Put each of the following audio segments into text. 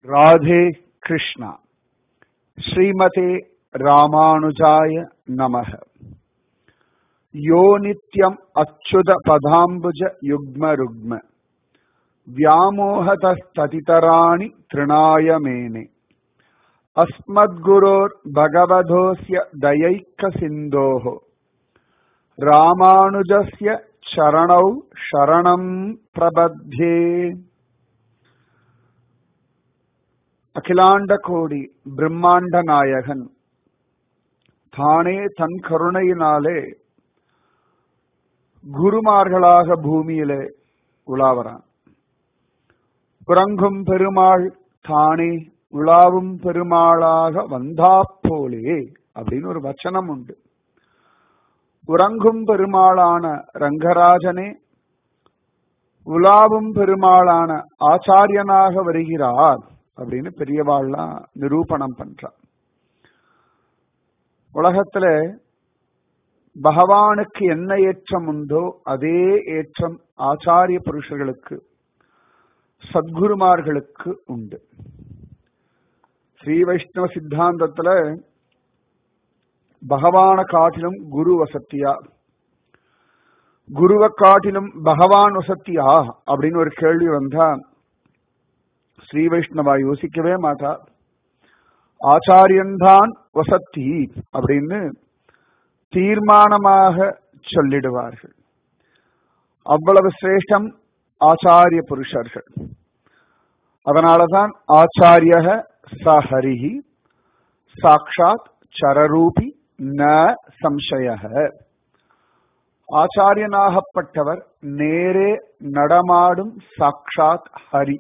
ராதே கிருஷ்ணா ஸ்ரீமதே ராமானுஜாய நமக யோ நித்யம் அச்சுத பதாம்புஜ யுக்ம ருக்ம व्यामोहतस्ततितराणि तृणाय मेने अस्मद्गुरोर्भगवधोऽस्य दयैकसिन्धोः रामानुजस्य चरणौ शरणम् प्रबध्ये அகிலாண்ட கோடி பிரம்மாண்ட நாயகன் தானே தன் கருணையினாலே குருமார்களாக பூமியிலே உலாவரான் புறங்கும் பெருமாள் தானே உலாவும் பெருமாளாக வந்தாப்போலே அப்படின்னு ஒரு வச்சனம் உண்டு உறங்கும் பெருமாளான ரங்கராஜனே உலாவும் பெருமாளான ஆச்சாரியனாக வருகிறார் அப்படின்னு பெரியவாள்லாம் நிரூபணம் பண்றார் உலகத்துல பகவானுக்கு என்ன ஏற்றம் உண்டோ அதே ஏற்றம் ஆச்சாரிய புருஷர்களுக்கு சத்குருமார்களுக்கு உண்டு ஸ்ரீ வைஷ்ணவ சித்தாந்தத்துல பகவான காட்டிலும் குரு வசத்தியா குருவை காட்டிலும் பகவான் வசத்தியா அப்படின்னு ஒரு கேள்வி வந்தா ஸ்ரீ வைஷ்ணவா யோசிக்கவே மாட்டா ஆச்சாரியன்தான் வசத்தி அப்படின்னு தீர்மானமாக சொல்லிடுவார்கள் அவ்வளவு சிரேஷ்டம் ஆச்சாரிய புருஷர்கள் அதனாலதான் ஆச்சாரிய சஹரிஹி சாட்சாத் சரரூபி ந சம்சய ஆச்சாரியனாகப்பட்டவர் நேரே நடமாடும் சாட்சாத் ஹரி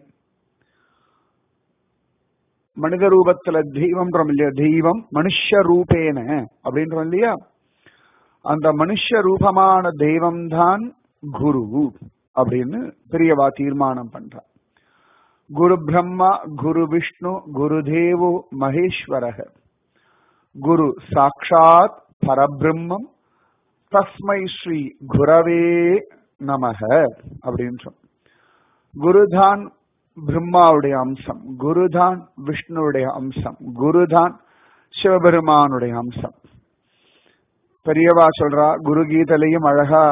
மனித ரூபத்துல தெய்வம் இல்லையா தெய்வம் மனுஷ ரூபேன அப்படின்றோம் இல்லையா அந்த மனுஷ ரூபமான தெய்வம்தான் குரு அப்படின்னு பெரியவா தீர்மானம் பண்றார் குரு பிரம்மா குரு விஷ்ணு குரு தேவோ மகேஸ்வரக குரு சாட்சாத் பரபிரம்மம் தஸ்மை ஸ்ரீ குரவே நமக அப்படின்னு குருதான் பிரம்மாவுடைய அம்சம் குருதான் விஷ்ணுவுடைய அம்சம் குருதான் சிவபெருமானுடைய அம்சம் பெரியவா சொல்றா குரு கீதலையும் அழகா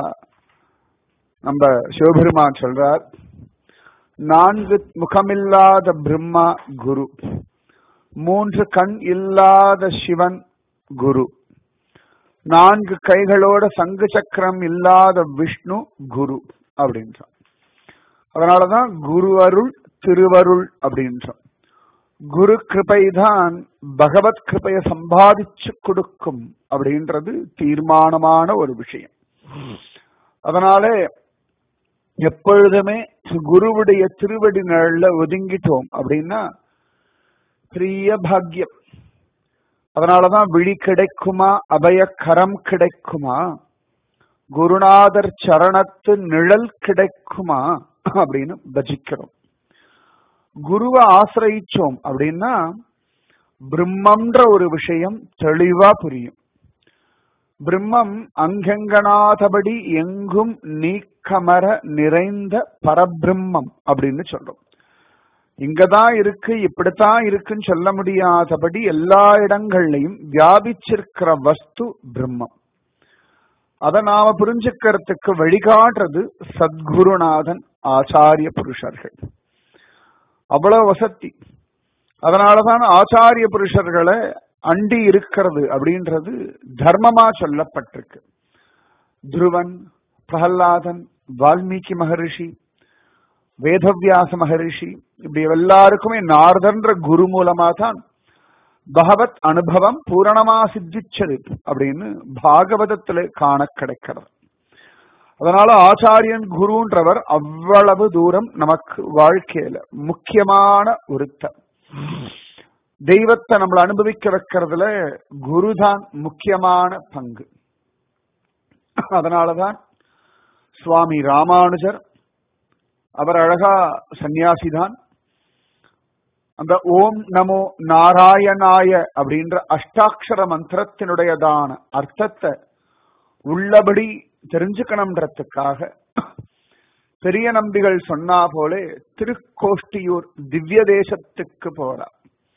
நம்ம சிவபெருமான் சொல்றார் நான்கு முகமில்லாத பிரம்மா குரு மூன்று கண் இல்லாத சிவன் குரு நான்கு கைகளோட சங்கு சக்கரம் இல்லாத விஷ்ணு குரு அப்படின்றான் அதனாலதான் குரு அருள் திருவருள் அப்படின்றோம் குரு கிருபை தான் பகவத் கிருபைய சம்பாதிச்சு கொடுக்கும் அப்படின்றது தீர்மானமான ஒரு விஷயம் அதனால எப்பொழுதுமே குருவுடைய திருவடி நிழல்ல ஒதுங்கிட்டோம் அப்படின்னா பெரிய பாக்கியம் அதனாலதான் விழி கிடைக்குமா அபய கரம் கிடைக்குமா குருநாதர் சரணத்து நிழல் கிடைக்குமா அப்படின்னு பஜிக்கிறோம் குருவை ஆசிரயிச்சோம் அப்படின்னா பிரம்மன்ற ஒரு விஷயம் தெளிவா புரியும் பிரம்மம் அங்கங்கனாதபடி எங்கும் நீக்கமர நிறைந்த பரபிரம்மம் அப்படின்னு சொல்றோம் இங்கதான் இருக்கு இப்படித்தான் இருக்குன்னு சொல்ல முடியாதபடி எல்லா இடங்கள்லையும் வியாபிச்சிருக்கிற வஸ்து பிரம்மம் அதை நாம புரிஞ்சுக்கிறதுக்கு வழிகாட்டுறது சத்குருநாதன் ஆச்சாரிய புருஷர்கள் அவ்வளவு வசதி அதனாலதான் ஆச்சாரிய புருஷர்களை அண்டி இருக்கிறது அப்படின்றது தர்மமா சொல்லப்பட்டிருக்கு துருவன் பிரகல்லாதன் வால்மீகி மகரிஷி வேதவியாச மகரிஷி இப்படி எல்லாருக்குமே நார்தன்ற குரு மூலமா தான் பகவத் அனுபவம் பூரணமா சித்திச்சது அப்படின்னு பாகவதத்துல காண கிடைக்கிறது அதனால ஆச்சாரியன் குருன்றவர் அவ்வளவு தூரம் நமக்கு வாழ்க்கையில முக்கியமான ஒருத்தர் தெய்வத்தை நம்மளை அனுபவிக்க வைக்கிறதுல குருதான் முக்கியமான பங்கு அதனாலதான் சுவாமி ராமானுஜர் அவர் அழகா சன்னியாசிதான் அந்த ஓம் நமோ நாராயணாய அப்படின்ற அஷ்டாட்சர மந்திரத்தினுடையதான அர்த்தத்தை உள்ளபடி தெரிஞ்சுக்கணும்ன்றதுக்காக பெரிய நம்பிகள் சொன்னா போலே திருக்கோஷ்டியூர் திவ்ய தேசத்துக்கு போறார்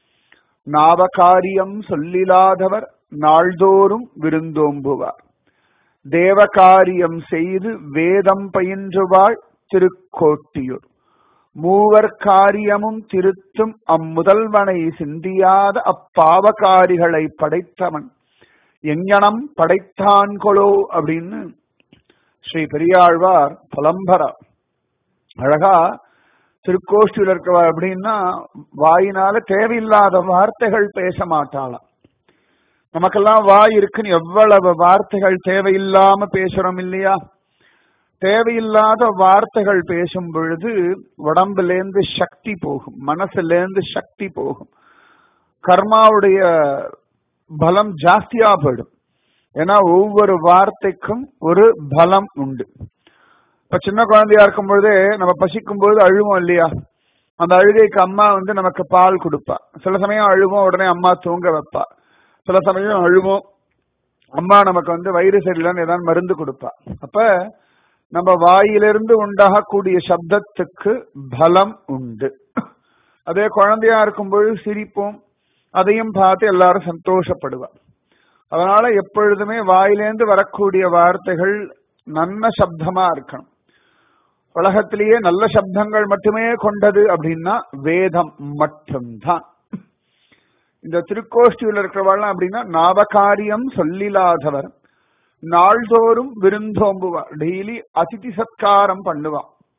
நாவகாரியம் சொல்லிலாதவர் நாள்தோறும் விருந்தோம்புவார் தேவகாரியம் செய்து வேதம் பயின்றுவாள் திருக்கோட்டியூர் மூவர் காரியமும் திருத்தும் அம்முதல்வனை சிந்தியாத அப்பாவகாரிகளை படைத்தவன் எங்கனம் படைத்தான் கொலோ அப்படின்னு ஸ்ரீ பெரியாழ்வார் புலம்பரா அழகா திருக்கோஷ்டியில் இருக்கவா அப்படின்னா வாயினால தேவையில்லாத வார்த்தைகள் பேச மாட்டாளாம் நமக்கெல்லாம் வாய் இருக்குன்னு எவ்வளவு வார்த்தைகள் தேவையில்லாம பேசுறோம் இல்லையா தேவையில்லாத வார்த்தைகள் பேசும் பொழுது உடம்புலேருந்து சக்தி போகும் மனசுலேருந்து சக்தி போகும் கர்மாவுடைய பலம் ஜாஸ்தியா போயிடும் ஏன்னா ஒவ்வொரு வார்த்தைக்கும் ஒரு பலம் உண்டு இப்ப சின்ன குழந்தையா இருக்கும் பொழுதே நம்ம பசிக்கும் பொழுது அழுவோம் இல்லையா அந்த அழுகைக்கு அம்மா வந்து நமக்கு பால் கொடுப்பா சில சமயம் அழுவோம் உடனே அம்மா தூங்க வைப்பா சில சமயம் அழுவோம் அம்மா நமக்கு வந்து வயிறு சரியில்லைன்னு ஏதாவது மருந்து கொடுப்பா அப்ப நம்ம வாயிலிருந்து உண்டாகக்கூடிய சப்தத்துக்கு பலம் உண்டு அதே குழந்தையா இருக்கும்பொழுது சிரிப்போம் அதையும் பார்த்து எல்லாரும் சந்தோஷப்படுவா அதனால எப்பொழுதுமே வாயிலேந்து வரக்கூடிய வார்த்தைகள் நல்ல சப்தமா இருக்கணும் உலகத்திலேயே நல்ல சப்தங்கள் மட்டுமே கொண்டது அப்படின்னா வேதம் மட்டும்தான் இந்த திருக்கோஷ்டியில் இருக்கிறவாள்லாம் அப்படின்னா நாவகாரியம் சொல்லிலாதவர் நாள்தோறும் விருந்தோம்புவா டெய்லி அதிதி சத்காரம் பண்ணுவா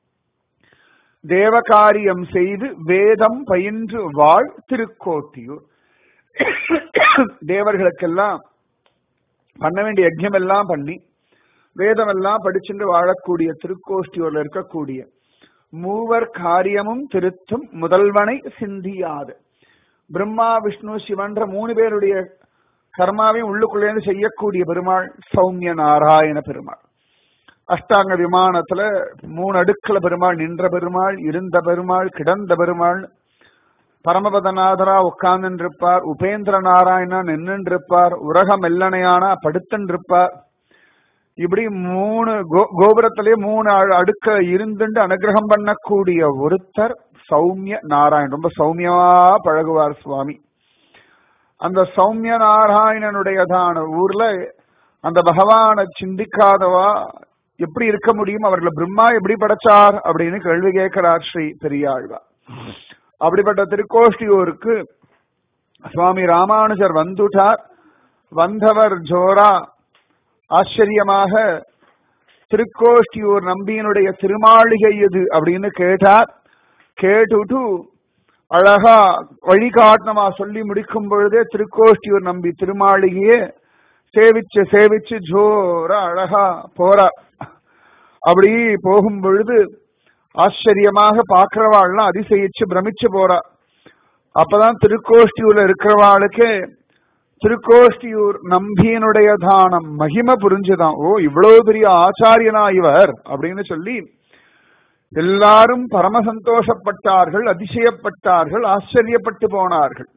தேவகாரியம் செய்து வேதம் பயின்று வாழ் திருக்கோட்டியூர் தேவர்களுக்கெல்லாம் பண்ண வேண்டிய யஜ்யம் எல்லாம் பண்ணி வேதம் எல்லாம் படிச்சுட்டு வாழக்கூடிய திருக்கோஷ்டியூர்ல இருக்கக்கூடிய மூவர் காரியமும் திருத்தும் முதல்வனை சிந்தியாது பிரம்மா விஷ்ணு சிவன்ற மூணு பேருடைய கர்மாவையும் உள்ளுக்குள்ளேருந்து செய்யக்கூடிய பெருமாள் சௌமிய நாராயண பெருமாள் அஷ்டாங்க விமானத்துல மூணு அடுக்கல பெருமாள் நின்ற பெருமாள் இருந்த பெருமாள் கிடந்த பெருமாள் பரமபதநாதரா உட்கார்ந்து இருப்பார் உபேந்திர நாராயணா நின்று இருப்பார் உலக மெல்லனையானா படுத்துன்னு இருப்பார் இப்படி மூணு கோபுரத்திலே மூணு அடுக்க இருந்துட்டு அனுகிரகம் பண்ணக்கூடிய ஒருத்தர் சௌமிய நாராயணன் ரொம்ப சௌமியமா பழகுவார் சுவாமி அந்த சௌமிய நாராயணனுடையதான ஊர்ல அந்த பகவானை சிந்திக்காதவா எப்படி இருக்க முடியும் அவர்களை பிரம்மா எப்படி படைச்சார் அப்படின்னு கேள்வி கேட்கிறார் ஸ்ரீ பெரியாழ்வா அப்படிப்பட்ட திருக்கோஷ்டியூருக்கு சுவாமி ராமானுஜர் வந்துட்டார் வந்தவர் ஜோரா ஆச்சரியமாக திருக்கோஷ்டியூர் நம்பியினுடைய திருமாளிகை எது அப்படின்னு கேட்டார் கேட்டுட்டு அழகா வழிகாட்டனமா சொல்லி முடிக்கும் பொழுதே திருக்கோஷ்டியூர் நம்பி திருமாளிகையே சேவிச்சு சேவிச்சு ஜோரா அழகா போறார் அப்படி போகும் பொழுது ஆச்சரியமாக பாக்குறவாள்லாம் அதிசயிச்சு பிரமிச்சு போறா அப்பதான் திருக்கோஷ்டியூர்ல இருக்கிறவாளுக்கு திருக்கோஷ்டியூர் நம்பியனுடைய தானம் மகிமை புரிஞ்சுதான் ஓ இவ்வளவு பெரிய ஆச்சாரியனா இவர் அப்படின்னு சொல்லி எல்லாரும் பரம சந்தோஷப்பட்டார்கள் அதிசயப்பட்டார்கள் ஆச்சரியப்பட்டு போனார்கள்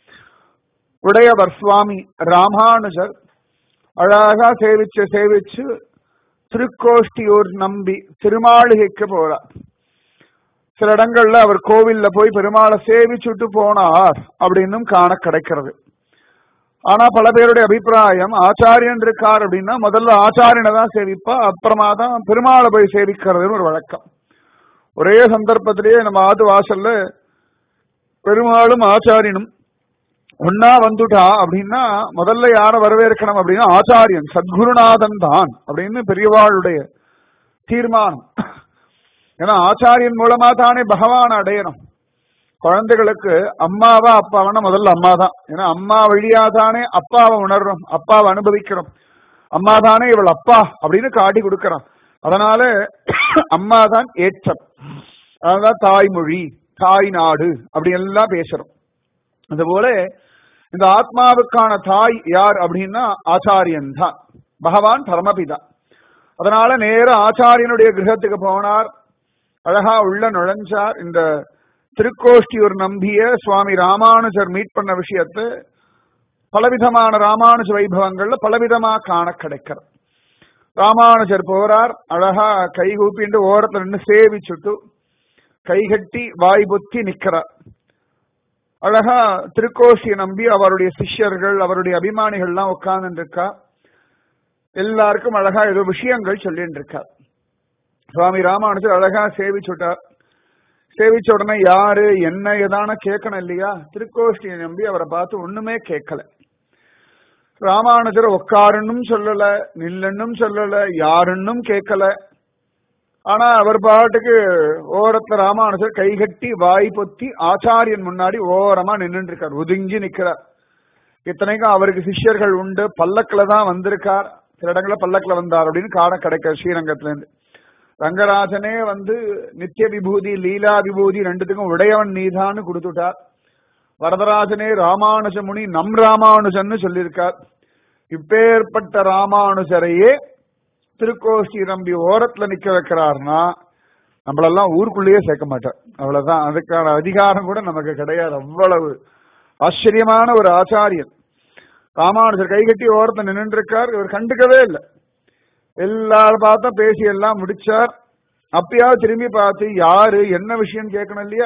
உடையவர் சுவாமி ராமானுஜர் அழகா சேவிச்சு சேவிச்சு திருக்கோஷ்டியூர் நம்பி திருமாளிகைக்கு போறார் சில இடங்கள்ல அவர் கோவில்ல போய் பெருமாளை சேவிச்சுட்டு போனார் அப்படின்னும் காண கிடைக்கிறது ஆனா பல பேருடைய அபிப்பிராயம் ஆச்சாரியன் இருக்கார் அப்படின்னா முதல்ல ஆச்சாரியனை தான் சேவிப்பா அப்புறமா தான் பெருமாளை போய் சேவிக்கிறதுன்னு ஒரு வழக்கம் ஒரே சந்தர்ப்பத்திலேயே நம்ம ஆது வாசல்ல பெருமாளும் ஆச்சாரியனும் ஒன்னா வந்துட்டா அப்படின்னா முதல்ல யார வரவேற்கணும் அப்படின்னா ஆச்சாரியன் சத்குருநாதன் தான் அப்படின்னு பெரியவாளுடைய தீர்மானம் ஏன்னா ஆச்சாரியன் மூலமா தானே பகவான் அடையணும் குழந்தைகளுக்கு அம்மாவா அப்பாவனா முதல்ல அம்மா தான் ஏன்னா அம்மா வழியா தானே அப்பாவை உணர்றோம் அப்பாவை அனுபவிக்கிறோம் அம்மா தானே இவள் அப்பா அப்படின்னு காட்டி கொடுக்கறான் அதனால அம்மா தான் ஏற்றம் அதான் தாய்மொழி தாய் நாடு அப்படி எல்லாம் பேசுறோம் அதுபோல இந்த ஆத்மாவுக்கான தாய் யார் அப்படின்னா ஆச்சாரியன் தான் பகவான் பரமபிதா அதனால நேர ஆச்சாரியனுடைய கிரகத்துக்கு போனார் அழகா உள்ள நுழைஞ்சார் இந்த திருக்கோஷ்டியூர் நம்பிய சுவாமி ராமானுஜர் மீட் பண்ண விஷயத்தை பலவிதமான ராமானுஜ வைபவங்கள்ல பலவிதமா காண கிடைக்கிறது ராமானுஜர் போறார் அழகா கை கூப்பிண்டு ஓரத்துல நின்று சேவிச்சுட்டு கைகட்டி வாய் பொத்தி நிக்கிறார் அழகா திருக்கோசியை நம்பி அவருடைய சிஷ்யர்கள் அவருடைய அபிமானிகள் எல்லாம் உட்கார்ந்து இருக்கா எல்லாருக்கும் அழகா ஏதோ விஷயங்கள் சொல்லிட்டு இருக்கா சுவாமி ராமானுஜர் அழகா சேவிச்சுட்டார் சேவிச்ச உடனே யாரு என்ன ஏதான கேட்கணும் இல்லையா திருக்கோஷ்டியை நம்பி அவரை பார்த்து ஒண்ணுமே கேட்கல ராமானுஜர் உட்காருன்னும் சொல்லல நில்லுன்னும் சொல்லல யாருன்னும் கேட்கல ஆனா அவர் பாட்டுக்கு ஓரத்துல ராமானுஜர் கைகட்டி வாய் பொத்தி ஆச்சாரியன் முன்னாடி ஓரமா நின்னுட்டு இருக்கார் ஒதுங்கி நிக்கிறார் இத்தனைக்கும் அவருக்கு சிஷ்யர்கள் உண்டு பல்லக்கில் தான் வந்திருக்கார் சில இடங்கள பல்லக்கில் வந்தார் அப்படின்னு காண கிடைக்க ஸ்ரீரங்கத்துல இருந்து ரங்கராஜனே வந்து நித்திய விபூதி லீலா விபூதி ரெண்டுத்துக்கும் உடையவன் நீதான்னு கொடுத்துட்டார் வரதராஜனே ராமானுஜ முனி நம் ராமானுஜன்னு சொல்லியிருக்கார் இப்பேற்பட்ட ராமானுஜரையே திருக்கோஷ்டி நம்பி ஓரத்துல நிக்க வைக்கிறார்னா நம்மளெல்லாம் ஊருக்குள்ளேயே சேர்க்க மாட்டார் அவ்வளவுதான் அதுக்கான அதிகாரம் கூட நமக்கு கிடையாது அவ்வளவு ஆச்சரியமான ஒரு ஆச்சாரியன் ராமானுஜர் கைகட்டி ஓரத்தை நின்று இருக்கார் இவர் கண்டுக்கவே இல்லை எல்லாரும் பார்த்தா பேசி எல்லாம் முடிச்சார் அப்பயாவது திரும்பி பார்த்து யாரு என்ன விஷயம் கேட்கணும் இல்லையா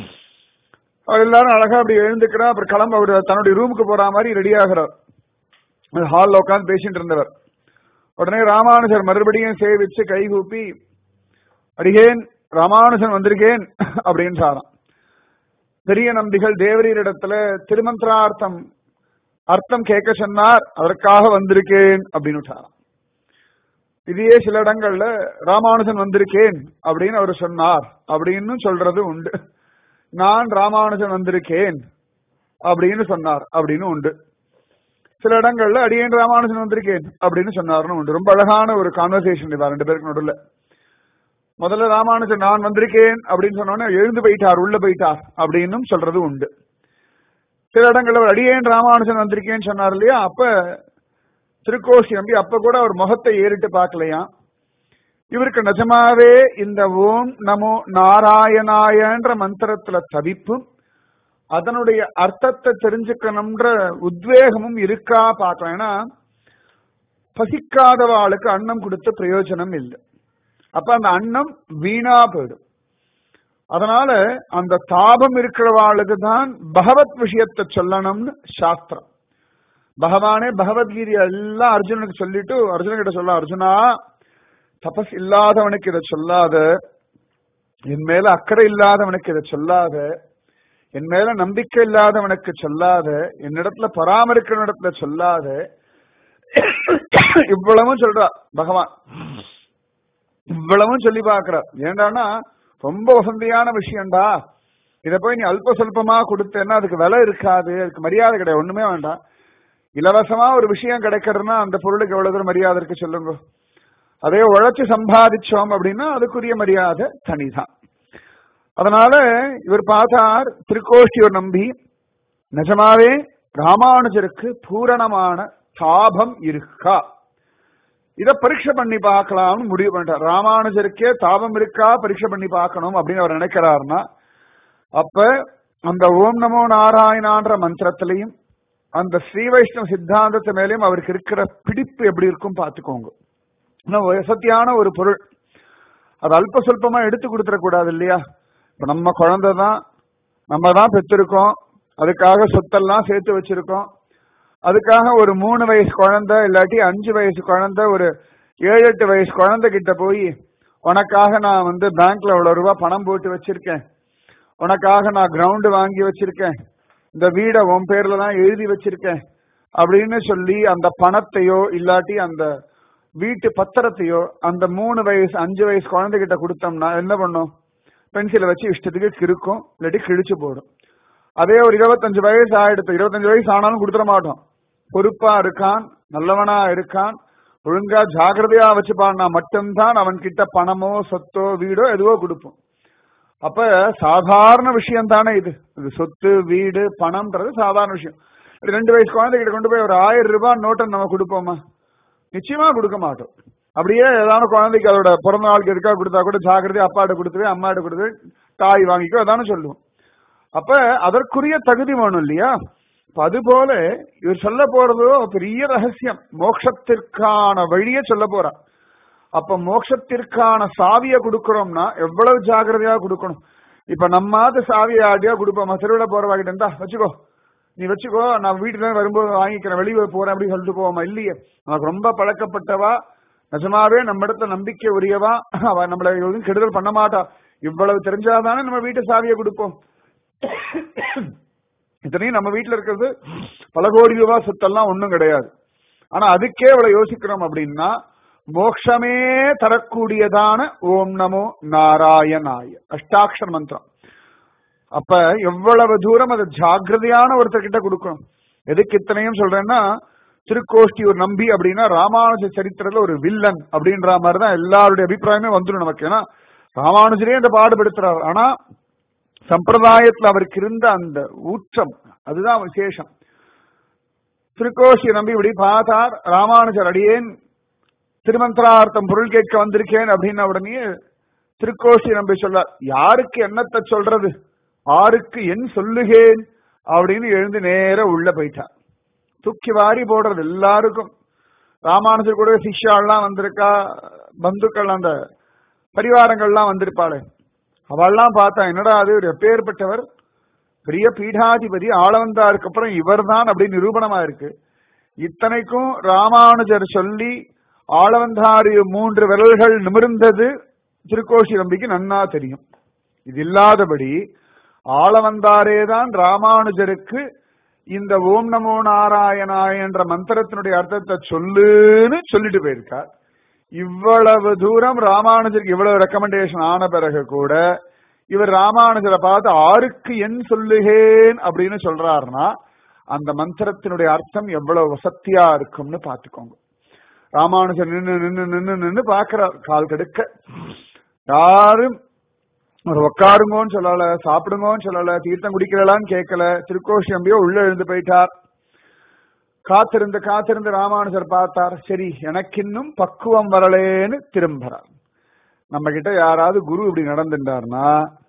அவர் எல்லாரும் அழகா அப்படி எழுந்துக்கிறார் அப்புறம் கிளம்ப அவர் தன்னுடைய ரூமுக்கு போற மாதிரி ரெடி ஆகிறார் ஹால்ல உட்காந்து பேசிட்டு இருந்தவர் உடனே ராமானுஜர் மறுபடியும் சேவிச்சு கைகூப்பி அடிகேன் ராமானுஜன் வந்திருக்கேன் அப்படின்னு சாராம் பெரிய நம்பிகள் தேவரீரிடத்துல திருமந்திரார்த்தம் அர்த்தம் கேட்க சொன்னார் அதற்காக வந்திருக்கேன் அப்படின்னு சாராம் இதையே சில இடங்கள்ல ராமானுஜன் வந்திருக்கேன் அப்படின்னு அவர் சொன்னார் அப்படின்னு சொல்றது உண்டு நான் ராமானுஜன் வந்திருக்கேன் அப்படின்னு சொன்னார் அப்படின்னு உண்டு சில இடங்கள்ல அடியேன் ராமானுஜன் வந்திருக்கேன் அப்படின்னு சொன்னார்னு உண்டு ரொம்ப அழகான ஒரு கான்வர்சேஷன் இவா ரெண்டு பேருக்கு நடுவில் முதல்ல ராமானுஜன் நான் வந்திருக்கேன் அப்படின்னு சொன்னோன்னே எழுந்து போயிட்டார் உள்ள போயிட்டார் அப்படின்னும் சொல்றது உண்டு சில இடங்கள்ல அவர் அடியேன் ராமானுஜன் வந்திருக்கேன்னு சொன்னார் இல்லையா அப்ப திருக்கோஷி நம்பி அப்ப கூட அவர் முகத்தை ஏறிட்டு பார்க்கலையா இவருக்கு நிஜமாவே இந்த ஓம் நமோ நாராயணாயன்ற மந்திரத்துல தவிப்பும் அதனுடைய அர்த்தத்தை தெரிஞ்சுக்கணும்ன்ற உத்வேகமும் இருக்கா பார்க்கலாம் ஏன்னா பசிக்காதவாளுக்கு அன்னம் கொடுத்த பிரயோஜனம் இல்லை அப்ப அந்த அன்னம் வீணா போயிடும் அதனால அந்த தாபம் இருக்கிறவாளுக்கு தான் பகவத் விஷயத்தை சொல்லணும்னு சாஸ்திரம் பகவானே பகவத்கீதை எல்லாம் அர்ஜுனனுக்கு சொல்லிட்டு அர்ஜுன கிட்ட சொல்ல அர்ஜுனா தபஸ் இல்லாதவனுக்கு இதை சொல்லாத என் மேல அக்கறை இல்லாதவனுக்கு இதை சொல்லாத என் மேல நம்பிக்கை இல்லாதவனுக்கு சொல்லாத என்னிடத்துல பராமரிக்கிற இடத்துல சொல்லாத இவ்வளவும் சொல்றா பகவான் இவ்வளவும் சொல்லி பாக்குறார் ஏண்டானா ரொம்ப வசந்தியான விஷயம்டா இத போய் நீ அல்ப சொல்பமா கொடுத்தேன்னா அதுக்கு விலை இருக்காது அதுக்கு மரியாதை கிடையாது ஒண்ணுமே வேண்டாம் இலவசமா ஒரு விஷயம் கிடைக்கிறதுனா அந்த பொருளுக்கு எவ்வளவு தூரம் மரியாதை இருக்கு சொல்லுங்க அதே உழைச்சு சம்பாதிச்சோம் அப்படின்னா அதுக்குரிய மரியாதை தனிதான் அதனால இவர் பார்த்தார் திருக்கோஷ்டியை நம்பி நிஜமாவே ராமானுஜருக்கு பூரணமான தாபம் இருக்கா இத பரீட்சை பண்ணி பார்க்கலாம்னு முடிவு பண்ணிட்டார் ராமானுஜருக்கே தாபம் இருக்கா பரீட்சை பண்ணி பார்க்கணும் அப்படின்னு அவர் நினைக்கிறாருன்னா அப்ப அந்த ஓம் நமோ நாராயணான்ற மந்திரத்திலையும் அந்த ஸ்ரீ வைஷ்ணவ சித்தாந்தத்து மேலேயும் அவருக்கு இருக்கிற பிடிப்பு எப்படி இருக்கும் பார்த்துக்கோங்க வசத்தியான ஒரு பொருள் அது அல்ப சொல்பமா எடுத்து கொடுத்துடக்கூடாது இல்லையா இப்ப நம்ம குழந்தை தான் நம்ம தான் பெற்றிருக்கோம் அதுக்காக சொத்தெல்லாம் சேர்த்து வச்சிருக்கோம் அதுக்காக ஒரு மூணு வயசு குழந்தை இல்லாட்டி அஞ்சு வயசு குழந்தை ஒரு ஏழு எட்டு வயசு குழந்தை கிட்ட போய் உனக்காக நான் வந்து பேங்க்ல இவ்வளவு ரூபாய் பணம் போட்டு வச்சிருக்கேன் உனக்காக நான் கிரவுண்டு வாங்கி வச்சிருக்கேன் இந்த வீடை உன் பேர்ல தான் எழுதி வச்சிருக்கேன் அப்படின்னு சொல்லி அந்த பணத்தையோ இல்லாட்டி அந்த வீட்டு பத்திரத்தையோ அந்த மூணு வயசு அஞ்சு வயசு குழந்தைகிட்ட கொடுத்தோம்னா என்ன பண்ணும் பென்சிலை வச்சு இஷ்டத்துக்கு கிறுக்கும் இல்லாட்டி கிழிச்சு போடும் அதே ஒரு இருபத்தஞ்சு வயசு ஆயிடுத்து இருபத்தஞ்சு வயசு ஆனாலும் கொடுத்துட மாட்டோம் பொறுப்பா இருக்கான் நல்லவனா இருக்கான் ஒழுங்கா ஜாகிரதையா வச்சுப்பான்னா மட்டும்தான் அவன் கிட்ட பணமோ சொத்தோ வீடோ எதுவோ கொடுப்போம் அப்ப சாதாரண விஷயம் தானே இது இது சொத்து வீடு பணம்ன்றது சாதாரண விஷயம் ரெண்டு வயசு குழந்தைகிட்ட கொண்டு போய் ஒரு ஆயிரம் ரூபாய் நோட்டை நம்ம கொடுப்போமா நிச்சயமா கொடுக்க மாட்டோம் அப்படியே ஏதாவது குழந்தைக்கு அதோட பிறந்த நாளுக்கு இருக்கா கொடுத்தா கூட ஜாக்கிரதை அப்பாட்ட கொடுத்துவே அம்மாட்ட கொடுத்து தாய் வாங்கிக்கோ அதானே சொல்லுவோம் அப்ப அதற்குரிய தகுதி வேணும் இல்லையா அது போல இவர் சொல்ல போறதோ பெரிய ரகசியம் மோட்சத்திற்கான வழியே சொல்ல போறா அப்ப மோட்சத்திற்கான சாவிய கொடுக்கறோம்னா எவ்வளவு ஜாகிரதையா கொடுக்கணும் இப்ப நம்மாவது சாவியை ஆடியா கொடுப்போம் திருவிழா போறவாகிட்ட இருந்தா வச்சுக்கோ நீ வச்சுக்கோ நான் வீட்டுல வரும்போது வாங்கிக்கிறேன் வெளியே போறேன் அப்படின்னு சொல்லிட்டு போவோமா இல்லையே நமக்கு ரொம்ப பழக்கப்பட்டவா நிஜமாவே நம்ம இடத்துல நம்பிக்கை உரியவா அவ நம்மள எதுவும் கெடுதல் பண்ண மாட்டா இவ்வளவு தெரிஞ்சாதானே நம்ம வீட்டு சாவியை கொடுப்போம் இத்தனையும் நம்ம வீட்டுல இருக்கிறது பல கோடி ரூபாய் சொத்தெல்லாம் ஒண்ணும் கிடையாது ஆனா அதுக்கே இவ்வளவு யோசிக்கிறோம் அப்படின்னா மோக்ஷமே தரக்கூடியதான ஓம் நமோ நாராயணாய அஷ்டாட்சர மந்திரம் அப்ப எவ்வளவு தூரம் அது ஜாகிரதையான ஒருத்தர்கிட்ட கொடுக்கணும் எதுக்கு இத்தனையும் சொல்றேன்னா திருக்கோஷ்டி ஒரு நம்பி அப்படின்னா ராமானுஜ சரித்திரத்துல ஒரு வில்லன் அப்படின்ற மாதிரிதான் எல்லாருடைய அபிப்பிராயமே வந்துடும் நமக்கு ஏன்னா ராமானுஜரே இந்த பாடுபடுத்துறாரு ஆனா சம்பிரதாயத்துல அவருக்கு இருந்த அந்த ஊற்றம் அதுதான் விசேஷம் திருக்கோஷி நம்பி இப்படி பார்த்தார் ராமானுஜர் அடியேன் திருமந்திரார்த்தம் பொருள் கேட்க வந்திருக்கேன் அப்படின்ன உடனே திருக்கோஷி நம்பி சொல்ல யாருக்கு என்னத்தை சொல்றது ஆருக்கு என் சொல்லுகேன் அப்படின்னு எழுந்து நேர உள்ள போயிட்டார் தூக்கி வாரி போடுறது எல்லாருக்கும் ராமானுஜர் கூட சிஷ்யாலாம் வந்திருக்கா பந்துக்கள் அந்த பரிவாரங்கள்லாம் வந்திருப்பாளே அவள்லாம் பார்த்தா என்னடா அது ஒரு எப்பேற்பட்டவர் பெரிய பீடாதிபதி ஆளவந்தாருக்கு அப்புறம் இவர்தான் அப்படின்னு நிரூபணமா இருக்கு இத்தனைக்கும் ராமானுஜர் சொல்லி ஆளவந்தாரி மூன்று விரல்கள் நிமிர்ந்தது திருக்கோஷி நம்பிக்கு நன்னா தெரியும் இது இல்லாதபடி ஆளவந்தாரே தான் ராமானுஜருக்கு இந்த ஓம் நமோ நாராயணாய என்ற மந்திரத்தினுடைய அர்த்தத்தை சொல்லுன்னு சொல்லிட்டு போயிருக்கார் இவ்வளவு தூரம் ராமானுஜருக்கு இவ்வளவு ரெக்கமெண்டேஷன் ஆன பிறகு கூட இவர் ராமானுஜரை பார்த்து ஆருக்கு என் சொல்லுகேன் அப்படின்னு சொல்றாருன்னா அந்த மந்திரத்தினுடைய அர்த்தம் எவ்வளவு வசத்தியா இருக்கும்னு பாத்துக்கோங்க ராமானுஜர் நின்னு நின்னு நின்னு நின்னு பாக்குறார் கால் கெடுக்க யாரும் ஒரு உட்காருங்கன்னு சொல்லல சாப்பிடுங்கன்னு சொல்லல தீர்த்தம் குடிக்கிறலான்னு கேட்கல திருக்கோஷி அம்பியோ உள்ள எழுந்து போயிட்டார் காத்திருந்து காத்திருந்து ராமானுஜர் பார்த்தார் சரி எனக்கு இன்னும் பக்குவம் வரலேன்னு திரும்புறார் நம்ம கிட்ட யாராவது குரு இப்படி நடந்துட்டார்னா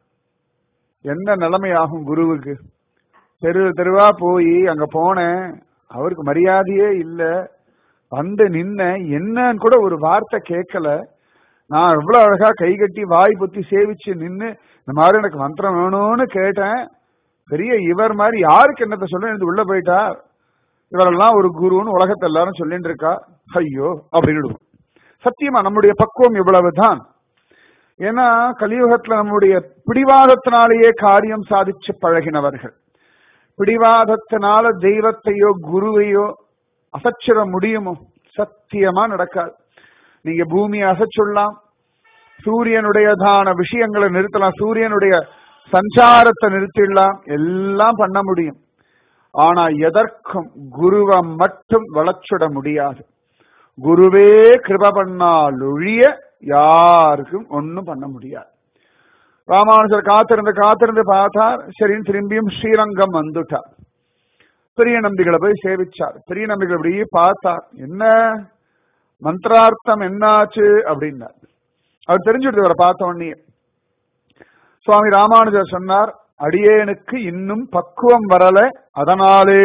என்ன நிலைமை ஆகும் குருவுக்கு தெரு தெருவா போய் அங்க போனேன் அவருக்கு மரியாதையே இல்ல வந்து நின்ன என்னன்னு கூட ஒரு வார்த்தை கேட்கல நான் எவ்வளவு அழகா கை கட்டி வாய் பொத்தி சேவிச்சு நின்னு இந்த மாதிரி எனக்கு மந்திரம் வேணும்னு கேட்டேன் பெரிய இவர் மாதிரி யாருக்கு என்னத்த சொல்ல எனக்கு உள்ள போயிட்டார் இவரெல்லாம் ஒரு குருன்னு உலகத்தை எல்லாரும் சொல்லிட்டு இருக்கா ஐயோ அப்படின்னு சத்தியமா நம்முடைய பக்குவம் இவ்வளவுதான் ஏன்னா கலியுகத்துல நம்முடைய பிடிவாதத்தினாலேயே காரியம் சாதிச்சு பழகினவர்கள் பிடிவாதத்தினால தெய்வத்தையோ குருவையோ அசைச்சிட முடியுமோ சத்தியமா நடக்காது நீங்க பூமியை அசைச்சுடலாம் சூரியனுடையதான விஷயங்களை நிறுத்தலாம் சூரியனுடைய சஞ்சாரத்தை நிறுத்திடலாம் எல்லாம் பண்ண முடியும் ஆனா எதற்கும் குருவை மட்டும் வளச்சுட முடியாது குருவே கிருப பண்ணால் ஒழிய யாருக்கும் ஒன்னும் பண்ண முடியாது ராமானுஜர் காத்திருந்து காத்திருந்து பார்த்தார் சரின்னு திரும்பியும் ஸ்ரீரங்கம் வந்துட்டார் பெரிய நம்பிகளை போய் சேவிச்சார் பெரிய நம்பிகள் இப்படி பார்த்தார் என்ன மந்திரார்த்தம் என்னாச்சு அப்படின்னார் அவர் தெரிஞ்சுடுது அவரை பார்த்த உடனே சுவாமி ராமானுஜர் சொன்னார் அடியேனுக்கு இன்னும் பக்குவம் வரல அதனாலே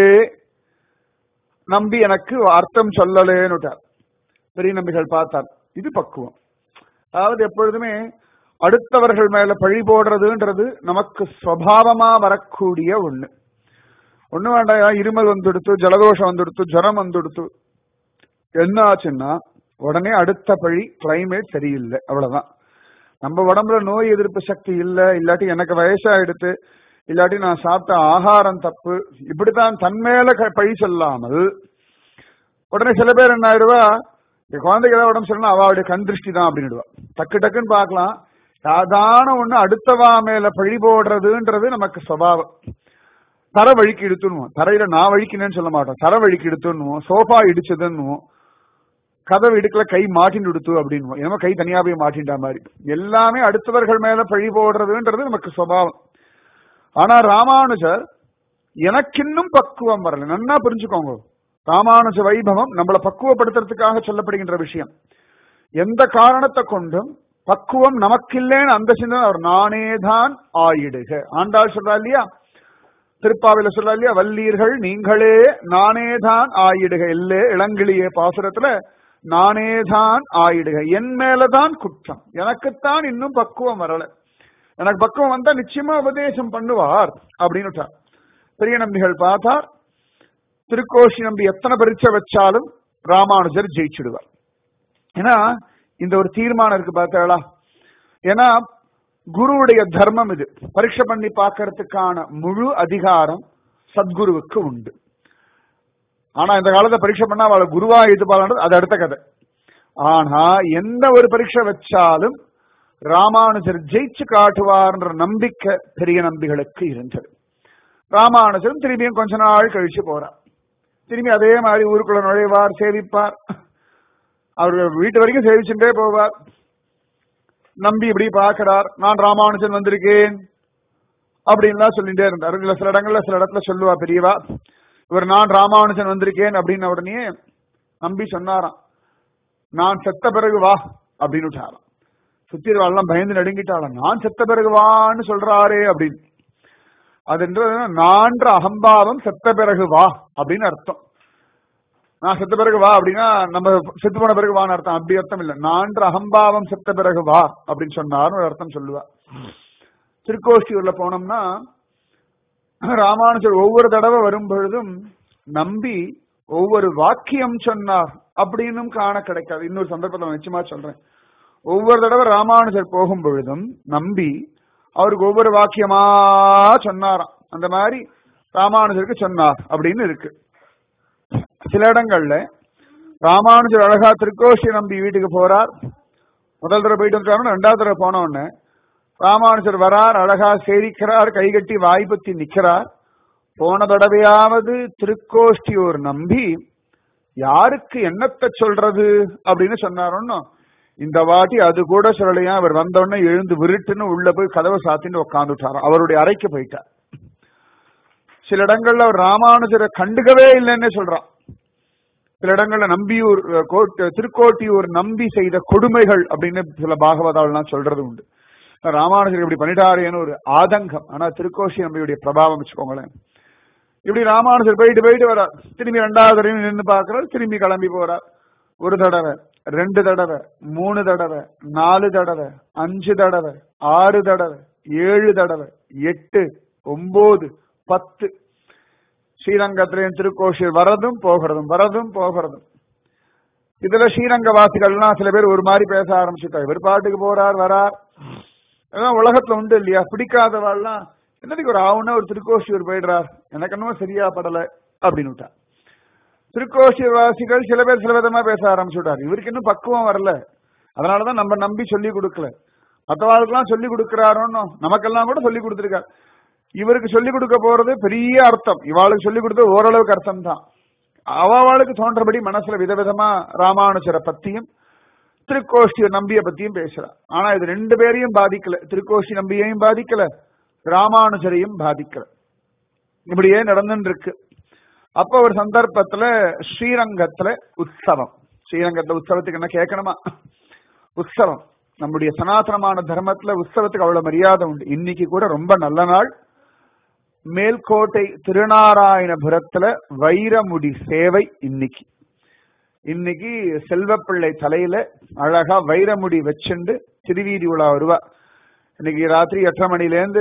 நம்பி எனக்கு அர்த்தம் சொல்லலேன்னுட்டார் பெரிய நம்பிகள் பார்த்தார் இது பக்குவம் அதாவது எப்பொழுதுமே அடுத்தவர்கள் மேல பழி போடுறதுன்றது நமக்கு சுவாவமா வரக்கூடிய ஒண்ணு ஒண்ணு வேண்டாம் இருமல் வந்துடுத்து ஜலதோஷம் வந்துடுத்து ஜரம் வந்துடுத்து என்ன ஆச்சுன்னா உடனே அடுத்த பழி கிளைமேட் சரியில்லை அவ்வளவுதான் நம்ம உடம்புல நோய் எதிர்ப்பு சக்தி இல்ல இல்லாட்டி எனக்கு வயசாயிடுத்து இல்லாட்டி நான் சாப்பிட்ட ஆகாரம் தப்பு இப்படித்தான் தன்மேல பழி சொல்லாமல் உடனே சில பேர் என்ன ஆயிடுவா குழந்தைக்கு ஏதாவது உடம்பு சொல்லணும் அவளுடைய கண் திருஷ்டி தான் அப்படின்னுடுவா டக்கு டக்குன்னு பார்க்கலாம் சாதாரண ஒண்ணு அடுத்தவா மேல பழி போடுறதுன்றது நமக்கு சுவாவம் தர வழிக்கு இடுத்துன்னுவோம் தரையில நான் வழிக்கினேன்னு சொல்ல மாட்டோம் தர வழிக்கு இடுத்துன்னுவோம் சோஃபா இடிச்சதுன்னுவோம் கதவு இடுக்கல கை மாட்டின்னு எடுத்து அப்படின்னு ஏன்னா கை தனியா போய் மாட்டின்ற மாதிரி எல்லாமே அடுத்தவர்கள் மேல பழி போடுறதுன்றது நமக்கு சுவாவம் ஆனா ராமானுஜர் எனக்கின்னும் பக்குவம் வரல நன்னா புரிஞ்சுக்கோங்க ராமானுஜ வைபவம் நம்மளை பக்குவப்படுத்துறதுக்காக சொல்லப்படுகின்ற விஷயம் எந்த காரணத்தை கொண்டும் பக்குவம் நமக்கில்லேன்னு அந்த சிந்தனை அவர் நானே தான் ஆயிடுக ஆண்டாள் சொல்றா இல்லையா திருப்பாவில சொல்றா இல்லையா வல்லீர்கள் நீங்களே நானே தான் ஆயிடுக இல்லே இளங்கிளிய பாசுரத்துல நானேதான் ஆயிடுக என் மேலதான் குற்றம் எனக்குத்தான் இன்னும் பக்குவம் வரல எனக்கு பக்குவம் வந்தா நிச்சயமா உபதேசம் பண்ணுவார் அப்படின்னு பெரிய நம்பிகள் பார்த்தார் திருக்கோஷி நம்பி எத்தனை பரீட்சை வச்சாலும் ராமானுஜர் ஜெயிச்சிடுவார் ஏன்னா இந்த ஒரு தீர்மானம் இருக்கு பார்த்தாளா ஏன்னா குருவுடைய தர்மம் இது பரீட்சை பண்ணி பார்க்கறதுக்கான முழு அதிகாரம் சத்குருவுக்கு உண்டு ஆனா இந்த காலத்தை பரீட்சை பண்ணா அவளை குருவா எதிர்பார்க்கறது அது அடுத்த கதை ஆனா எந்த ஒரு பரீட்சை வச்சாலும் ராமானுஜர் ஜெயிச்சு காட்டுவார்ன்ற நம்பிக்கை பெரிய நம்பிகளுக்கு இருந்தது ராமானுஜரும் திரும்பியும் கொஞ்ச நாள் கழிச்சு போறார் திரும்பி அதே மாதிரி ஊருக்குள்ள நுழைவார் சேவிப்பார் அவர் வீட்டு வரைக்கும் சேவிச்சுட்டே போவார் நம்பி இப்படி பார்க்கிறார் நான் ராமானுஜன் வந்திருக்கேன் அப்படின்லாம் சொல்லிட்டே இருந்தார் இல்ல சில இடங்கள்ல சில இடத்துல சொல்லுவா பெரியவா இவர் நான் ராமானுஜன் வந்திருக்கேன் அப்படின்ன உடனே நம்பி சொன்னாராம் நான் செத்த பிறகு வா அப்படின்னு விட்டாராம் சுத்திரவாள்லாம் பயந்து நடுங்கிட்டாளாம் நான் செத்த பிறகு வான்னு சொல்றாரே அப்படின்னு அதுன்றது நான்ற அகம்பாவம் செத்த பிறகு வா அப்படின்னு அர்த்தம் நான் செத்த பிறகு வா அப்படின்னா நம்ம செத்து போன பிறகு வான்னு அர்த்தம் அப்படி அர்த்தம் இல்ல நான்ற அகம்பாவம் செத்த பிறகு வா அப்படின்னு சொன்னார்னு ஒரு அர்த்தம் சொல்லுவா திருக்கோஷ்டியூர்ல போனோம்னா ராமானுஜர் ஒவ்வொரு தடவை வரும் பொழுதும் நம்பி ஒவ்வொரு வாக்கியம் சொன்னார் அப்படின்னும் காண கிடைக்காது இன்னொரு சந்தர்ப்பத்தில் நிச்சயமா சொல்றேன் ஒவ்வொரு தடவை ராமானுஜர் போகும் பொழுதும் நம்பி அவருக்கு ஒவ்வொரு வாக்கியமா சொன்னாராம் அந்த மாதிரி ராமானுஜருக்கு சொன்னார் அப்படின்னு இருக்கு சில இடங்கள்ல ராமானுஜர் அழகா திருக்கோஷி நம்பி வீட்டுக்கு போறார் முதல் தடவை போயிட்டு வந்துட்டாரு ரெண்டாவது தடவை போன உடனே ராமானுஜர் வரார் அழகா சேரிக்கிறார் கைகட்டி வாய்ப்பத்தி நிக்கிறார் போன தடவையாவது திருக்கோஷ்டியூர் நம்பி யாருக்கு என்னத்தை சொல்றது அப்படின்னு சொன்னாரோன்னு இந்த வாட்டி அது கூட சொல்லலையா அவர் வந்தோடனே எழுந்து விருட்டுன்னு உள்ள போய் கதவை சாத்தின்னு உட்காந்துட்டார் அவருடைய அறைக்கு போயிட்டார் சில இடங்கள்ல அவர் ராமானுஜரை கண்டுக்கவே இல்லைன்னு சொல்றான் சில இடங்கள்ல நம்பியூர் திருக்கோட்டியூர் நம்பி செய்த கொடுமைகள் அப்படின்னு சில பாகவதாவெல்லாம் சொல்றது உண்டு ராமானுஜர் இப்படி பண்ணிட்டாரேன்னு ஒரு ஆதங்கம் ஆனா திருக்கோஷி நம்பியுடைய பிரபாவம் வச்சுக்கோங்களேன் இப்படி ராமானுஜர் போயிட்டு போயிட்டு வரார் திரும்பி ரெண்டாவது தடவை நின்று பார்க்கிறார் திரும்பி கிளம்பி போறார் ஒரு தடவை ரெண்டு தடவை மூணு தடவை நாலு தடவை அஞ்சு தடவை ஆறு தடவை ஏழு தடவை எட்டு ஒன்பது பத்து ஸ்ரீரங்கத்திலேயும் திருக்கோஷில் வரதும் போகிறதும் வரதும் போகிறதும் இதுல ஸ்ரீரங்க வாசிகள்லாம் சில பேர் ஒரு மாதிரி பேச ஆரம்பிச்சுட்டாங்க இவர் பாட்டுக்கு போறார் வரார் அதான் உலகத்துல உண்டு இல்லையா பிடிக்காதவாள்லாம் என்னதுக்கு ஒரு ஆவுன்னா ஒரு திருக்கோஷியூர் போயிடுறார் எனக்கு என்னமோ சரியா படல அப்படின்னு விட்டா திருக்கோஷியூர் வாசிகள் சில பேர் சில விதமா பேச ஆரம்பிச்சுட்டார் இவருக்கு இன்னும் பக்குவம் வரல அதனாலதான் நம்ம நம்பி சொல்லி கொடுக்கல மற்றவாளுக்கெல்லாம் சொல்லி கொடுக்கிறாரோன்னு நமக்கெல்லாம் கூட சொல்லி கொடுத்துருக்காரு இவருக்கு சொல்லி கொடுக்க போறது பெரிய அர்த்தம் இவாளுக்கு சொல்லி கொடுத்தது ஓரளவுக்கு அர்த்தம் தான் அவளுக்கு தோன்றபடி மனசுல விதவிதமா ராமானுஜரை பத்தியும் திருக்கோஷ்டி நம்பிய பத்தியும் பேசுறார் ஆனா இது ரெண்டு பேரையும் பாதிக்கல திருக்கோஷ்டி நம்பியையும் பாதிக்கல ராமானுஜரையும் பாதிக்கல இப்படியே நடந்துட்டு இருக்கு அப்ப ஒரு சந்தர்ப்பத்துல ஸ்ரீரங்கத்துல உற்சவம் ஸ்ரீரங்கத்துல உற்சவத்துக்கு என்ன கேட்கணுமா உற்சவம் நம்முடைய சனாதனமான தர்மத்துல உற்சவத்துக்கு அவ்வளவு மரியாதை உண்டு இன்னைக்கு கூட ரொம்ப நல்ல நாள் மேல்கோட்டை திருநாராயணபுரத்துல வைரமுடி சேவை இன்னைக்கு இன்னைக்கு செல்வப்பிள்ளை தலையில அழகா வைரமுடி வச்சுண்டு திருவீதி உலா வருவா இன்னைக்கு ராத்திரி எட்டரை மணிலேருந்து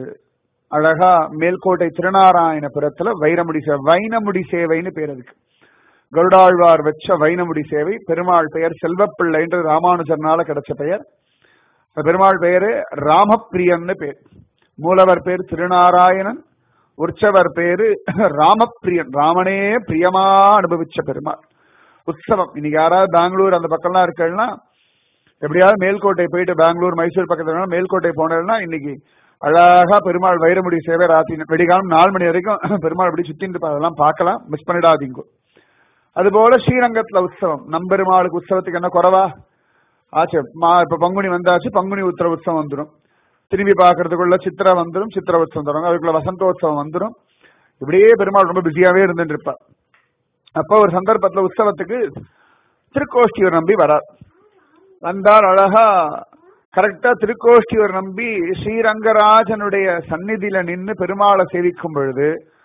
அழகா மேல்கோட்டை திருநாராயணபுரத்துல வைரமுடி சேவை வைனமுடி சேவைன்னு பேர் அதுக்கு கருடாழ்வார் வச்ச வைனமுடி சேவை பெருமாள் பெயர் செல்வப்பிள்ளைன்றது ராமானுஜர்னால கிடைச்ச பெயர் பெருமாள் பெயரு ராமப்பிரியன்னு பேர் மூலவர் பேர் திருநாராயணன் உற்சவர் பேரு ராமப்பிரியன் ராமனே பிரியமா அனுபவிச்ச பெருமாள் உற்சவம் இன்னைக்கு யாராவது பெங்களூர் அந்த பக்கம்லாம் இருக்கா எப்படியாவது மேல்கோட்டை போயிட்டு பெங்களூர் மைசூர் பக்கத்துல மேல்கோட்டை போனேன்னா இன்னைக்கு அழகா பெருமாள் வைரமுடி சேவை ராத்திரி வெடிகாலம் நாலு மணி வரைக்கும் பெருமாள் அப்படி சுத்திட்டு அதெல்லாம் பார்க்கலாம் மிஸ் பண்ணிடாதீங்க அதுபோல ஸ்ரீரங்கத்துல உற்சவம் நம்பெருமாளுக்கு உற்சவத்துக்கு என்ன குறவா ஆச்சு மா இப்ப பங்குனி வந்தாச்சு பங்குனி உத்திர உற்சவம் வந்துடும் திரும்பி பாக்குறதுக்குள்ள சித்திரை வந்துடும் சித்திர உற்சவம் தரும் அதுக்குள்ள வசந்தோத்சவம் வந்துடும் இப்படியே பெருமாள் ரொம்ப பிஸியாவே இருந்துட்டு இருப்பார் அப்ப ஒரு சந்தர்ப்பத்துல உற்சவத்துக்கு திருக்கோஷ்டியூர் நம்பி வரார் வந்தார் அழகா கரெக்டா திருக்கோஷ்டியூர் நம்பி ஸ்ரீரங்கராஜனுடைய சந்நிதியில நின்று பெருமாளை சேவிக்கும் பொழுது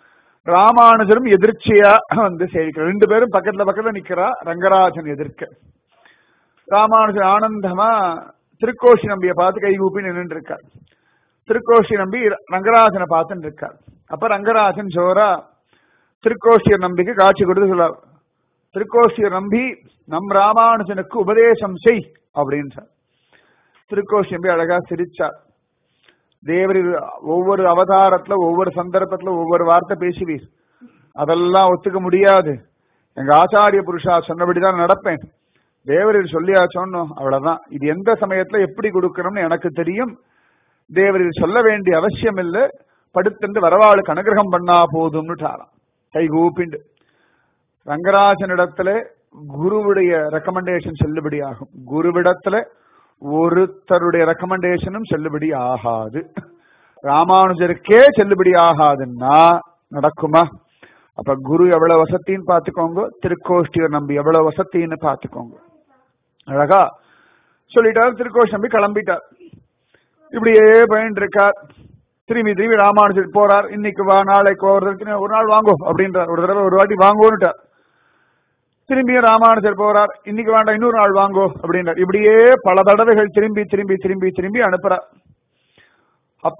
ராமானுஜரும் எதிர்ச்சியா வந்து சேவிக்கிறார் ரெண்டு பேரும் பக்கத்துல பக்கத்துல நிக்கிறா ரங்கராஜன் எதிர்க்க ராமானுஜர் ஆனந்தமா திருக்கோஷி நம்பிய பார்த்து கைகூப்பி நின்று இருக்கார் திருக்கோஷி நம்பி ரங்கராஜனை பார்த்துட்டு இருக்கார் அப்ப ரங்கராஜன் ஜோரா திருக்கோஷியர் நம்பிக்கு காட்சி கொடுத்து சொல்றார் திருக்கோஷியர் நம்பி நம் ராமானுஜனுக்கு உபதேசம் செய் அப்படின்றார் திருக்கோஷி நம்பி அழகா சிரிச்சார் தேவர் ஒவ்வொரு அவதாரத்துல ஒவ்வொரு சந்தர்ப்பத்துல ஒவ்வொரு வார்த்தை பேசுவீர் அதெல்லாம் ஒத்துக்க முடியாது எங்க ஆச்சாரிய புருஷா சொன்னபடிதான் நடப்பேன் தேவரீர் சொல்லியா சொன்னோம் அவ்வளவுதான் இது எந்த சமயத்துல எப்படி கொடுக்கணும்னு எனக்கு தெரியும் தேவரீர் சொல்ல வேண்டிய அவசியம் இல்லை படுத்துட்டு வரவாளுக்கு அனுகிரகம் பண்ணா போதும்னுட்டாராம் கை கூப்பிண்டு ரங்கராஜனிடத்துல குருவுடைய ரெக்கமெண்டேஷன் செல்லுபடி ஆகும் குருவிடத்துல ஒருத்தருடைய ரெக்கமெண்டேஷனும் செல்லுபடி ஆகாது ராமானுஜருக்கே செல்லுபடி ஆகாதுன்னா நடக்குமா அப்ப குரு எவ்வளவு வசத்தின்னு பாத்துக்கோங்க திருக்கோஷ்டியர் நம்பி எவ்வளவு வசத்தின்னு பாத்துக்கோங்க அழகா சொல்லிட்டார் திருக்கோஷ் நம்பி கிளம்பிட்டார் இப்படியே பயன் இருக்கார் திரும்பி திரும்பி ராமானுஜர் போறார் இன்னைக்கு வா நாளைக்கு போறதுக்கு ஒரு நாள் வாங்கோ அப்படின்றார் ஒரு தடவை ஒரு வாட்டி வாங்கோன்னுட்டார் திரும்பியும் ராமானுஜர் போறார் இன்னைக்கு வேண்டாம் இன்னொரு நாள் வாங்கோ அப்படின்றார் இப்படியே பல தடவைகள் திரும்பி திரும்பி திரும்பி திரும்பி அனுப்புறார் அப்ப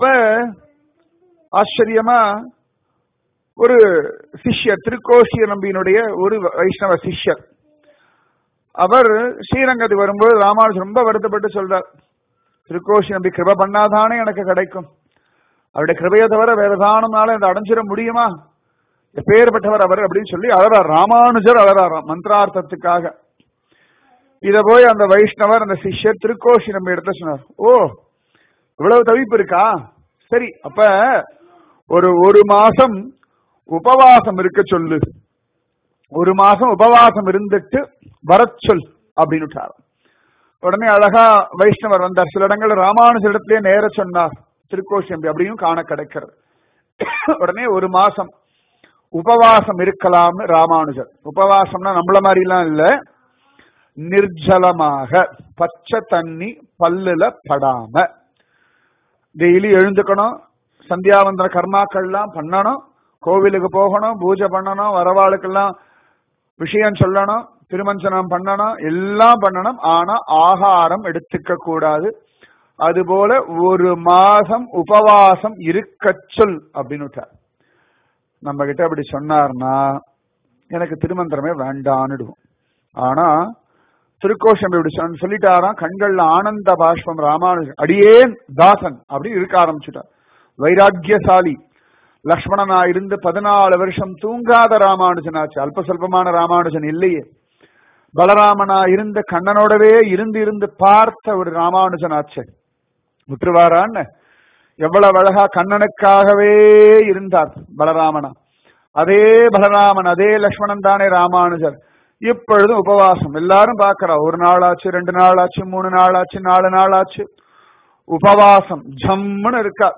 ஆச்சரியமா ஒரு சிஷ்யர் திருக்கோஷிய நம்பியினுடைய ஒரு வைஷ்ணவ சிஷ்யர் அவர் ஸ்ரீரங்கத்துக்கு வரும்போது ராமானுஜர் ரொம்ப வருத்தப்பட்டு சொல்றார் திருக்கோஷி நம்பி கிருப பண்ணாதானே எனக்கு கிடைக்கும் அவருடைய கிருபையை தவிர வேற தானம்னால இதை அடைஞ்சிட முடியுமா எப்பேற்பட்டவர் அவர் அப்படின்னு சொல்லி அழறார் ராமானுஜர் அழறாராம் மந்திரார்த்தத்துக்காக இத போய் அந்த வைஷ்ணவர் அந்த சிஷ்யர் திருக்கோஷி நம்ம இடத்துல சொன்னார் ஓ இவ்வளவு தவிப்பு இருக்கா சரி அப்ப ஒரு ஒரு மாசம் உபவாசம் இருக்க சொல்லு ஒரு மாசம் உபவாசம் இருந்துட்டு வரச் சொல் அப்படின்னு உடனே அழகா வைஷ்ணவர் வந்தார் சில இடங்கள்ல ராமானுஜ இடத்திலே நேர சொன்னார் திருக்கோஷம்பி அப்படியும் காண கிடைக்கிறது உடனே ஒரு மாசம் உபவாசம் இருக்கலாம்னு ராமானுஜர் உபவாசம்னா நம்மள மாதிரி எல்லாம் இல்ல நிர்ஜலமாக பச்சை தண்ணி பல்லுல படாம டெய்லி எழுந்துக்கணும் சந்தியாவந்தன கர்மாக்கள்லாம் பண்ணணும் கோவிலுக்கு போகணும் பூஜை பண்ணணும் வரவாளுக்கெல்லாம் விஷயம் சொல்லணும் திருமஞ்சனம் பண்ணணும் எல்லாம் பண்ணணும் ஆனா ஆகாரம் எடுத்துக்க கூடாது அதுபோல ஒரு மாசம் உபவாசம் இருக்க சொல் அப்படின்னு நம்ம கிட்ட அப்படி சொன்னார்னா எனக்கு திருமந்திரமே வேண்டான்னுடுவோம் ஆனா திருக்கோஷம் இப்படி சொல்லிட்டாராம் கண்கள்ல ஆனந்த பாஷ்பம் ராமானுஜன் அடியேன் தாசன் அப்படி இருக்க ஆரம்பிச்சுட்டார் வைராக்கியசாலி லக்ஷ்மணனா இருந்து பதினாலு வருஷம் தூங்காத ராமானுஜனாச்சு அல்ப சொல்பமான ராமானுஜன் இல்லையே பலராமனா இருந்த கண்ணனோடவே இருந்து இருந்து பார்த்த ஒரு ராமானுஜனாச்சு விட்டுருவாரான்னு எவ்வளவு அழகா கண்ணனுக்காகவே இருந்தார் பலராமனா அதே பலராமன் அதே லக்ஷ்மணன் தானே ராமானுஜர் இப்பொழுதும் உபவாசம் எல்லாரும் பாக்குறா ஒரு நாள் ஆச்சு ரெண்டு நாள் ஆச்சு மூணு நாள் ஆச்சு நாலு நாள் ஆச்சு உபவாசம் ஜம்முன்னு இருக்கா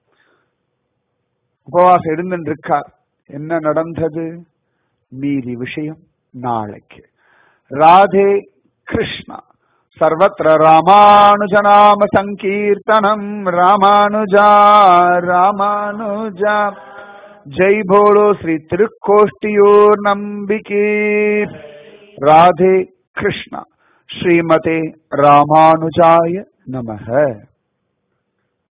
உபவாசம் இருந்துட்டு இருக்கார் என்ன நடந்தது மீதி விஷயம் நாளைக்கு ராதே கிருஷ்ணா सर्वत्र रामानुजनाम संकीर्तनम रामानुजा रामानुजा जय भोलो श्री तिरुकोष्टियोर नंबिके राधे कृष्णा श्रीमते रामानुजाय नमः